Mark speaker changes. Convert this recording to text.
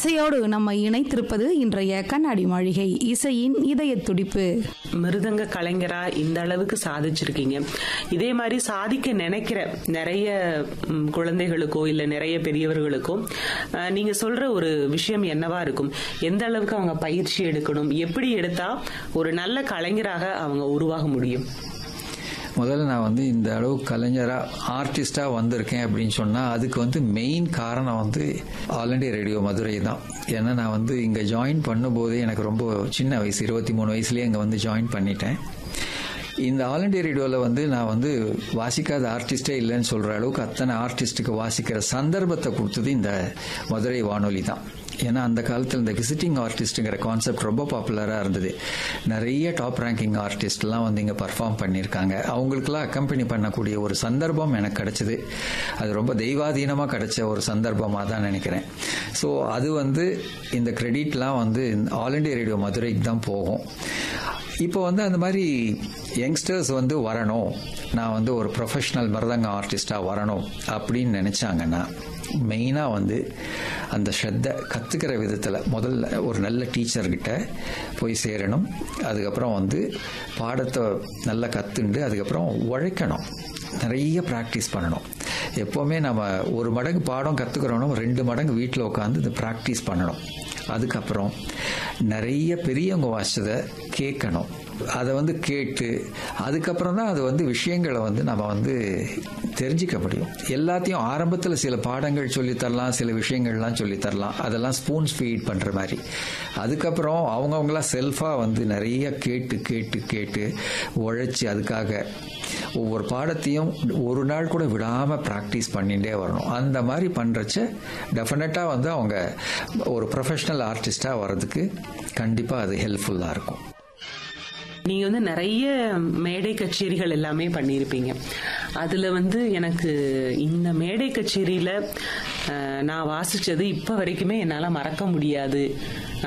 Speaker 1: இசையோடு நம்ம இணைத்திருப்பது இன்றைய கண்ணாடி மாளிகை இசையின் இதய துடிப்பு
Speaker 2: மிருதங்க கலைஞரா இந்த அளவுக்கு சாதிச்சிருக்கீங்க இதே மாதிரி சாதிக்க நினைக்கிற நிறைய ம், குழந்தைகளுக்கோ இல்ல நிறைய பெரியவர்களுக்கோ அஹ், நீங்க சொல்ற ஒரு விஷயம் என்னவா இருக்கும் எந்த அளவுக்கு அவங்க பயிற்சி எடுக்கணும் எப்படி எடுத்தா ஒரு நல்ல கலைஞராக அவங்க உருவாக முடியும்
Speaker 3: முதல்ல நான் வந்து இந்த அளவு கலைஞராக ஆர்டிஸ்டாக வந்திருக்கேன் அப்படின்னு சொன்னால் அதுக்கு வந்து மெயின் காரணம் வந்து ஆல் இண்டியா ரேடியோ மதுரை தான் ஏன்னா நான் வந்து இங்கே ஜாயின் பண்ணும்போதே எனக்கு ரொம்ப சின்ன வயசு இருபத்தி மூணு வயசுலேயே இங்கே வந்து ஜாயின் பண்ணிட்டேன் இந்த ஆல் இண்டியா ரேடியோவில் வந்து நான் வந்து வாசிக்காத ஆர்டிஸ்டே இல்லைன்னு சொல்கிற அளவுக்கு அத்தனை ஆர்டிஸ்ட்டுக்கு வாசிக்கிற சந்தர்ப்பத்தை கொடுத்தது இந்த மதுரை வானொலி தான் ஏன்னா அந்த காலத்தில் இந்த விசிட்டிங் ஆர்டிஸ்ட்டுங்கிற கான்செப்ட் ரொம்ப பாப்புலராக இருந்தது நிறைய டாப் ரேங்கிங் ஆர்டிஸ்ட்லாம் வந்து இங்கே பர்ஃபார்ம் பண்ணியிருக்காங்க அவங்களுக்கெல்லாம் அக்கம்பெனி பண்ணக்கூடிய ஒரு சந்தர்ப்பம் எனக்கு கிடைச்சது அது ரொம்ப தெய்வாதீனமாக கிடைச்ச ஒரு சந்தர்ப்பமாக தான் நினைக்கிறேன் ஸோ அது வந்து இந்த கிரெடிட்லாம் வந்து ஆல் இண்டியா ரேடியோ மதுரைக்கு தான் போகும் இப்போ வந்து அந்த மாதிரி யங்ஸ்டர்ஸ் வந்து வரணும் நான் வந்து ஒரு ப்ரொஃபஷனல் மிருதங்க ஆர்டிஸ்டாக வரணும் அப்படின்னு நினச்சாங்கன்னா மெயினாக வந்து அந்த ஸ்ரத்தை கற்றுக்கிற விதத்தில் முதல்ல ஒரு நல்ல டீச்சர்கிட்ட போய் சேரணும் அதுக்கப்புறம் வந்து பாடத்தை நல்லா கற்றுண்டு அதுக்கப்புறம் உழைக்கணும் நிறைய ப்ராக்டிஸ் பண்ணணும் எப்போவுமே நம்ம ஒரு மடங்கு பாடம் கற்றுக்கிறோன்னா ரெண்டு மடங்கு வீட்டில் உட்காந்து இந்த ப்ராக்டிஸ் பண்ணணும் அதுக்கப்புறம் நிறைய பெரியவங்க வாசிச்சதை கேட்கணும் அதை வந்து கேட்டு அதுக்கப்புறம் தான் அது வந்து விஷயங்களை வந்து நம்ம வந்து தெரிஞ்சிக்க முடியும் எல்லாத்தையும் ஆரம்பத்தில் சில பாடங்கள் சொல்லித்தரலாம் சில விஷயங்கள்லாம் சொல்லித்தரலாம் அதெல்லாம் ஸ்பூன் ஃபீட் பண்ணுற மாதிரி அதுக்கப்புறம் அவங்கவுங்களாம் செல்ஃபாக வந்து நிறைய கேட்டு கேட்டு கேட்டு உழைச்சி அதுக்காக ஒவ்வொரு பாடத்தையும் ஒரு நாள் கூட விடாமல் ப்ராக்டிஸ் பண்ணிகிட்டே வரணும் அந்த மாதிரி பண்ணுறச்ச டெஃபினட்டாக வந்து அவங்க ஒரு ப்ரொஃபஷ்னல் ஆர்டிஸ்டாக வர்றதுக்கு கண்டிப்பாக அது ஹெல்ப்ஃபுல்லாக இருக்கும்
Speaker 2: நீங்க வந்து நிறைய மேடை கச்சேரிகள் எல்லாமே பண்ணியிருப்பீங்க அதுல வந்து எனக்கு இந்த மேடை கச்சேரியில அஹ், நான் வாசிச்சது இப்ப வரைக்குமே என்னால மறக்க முடியாது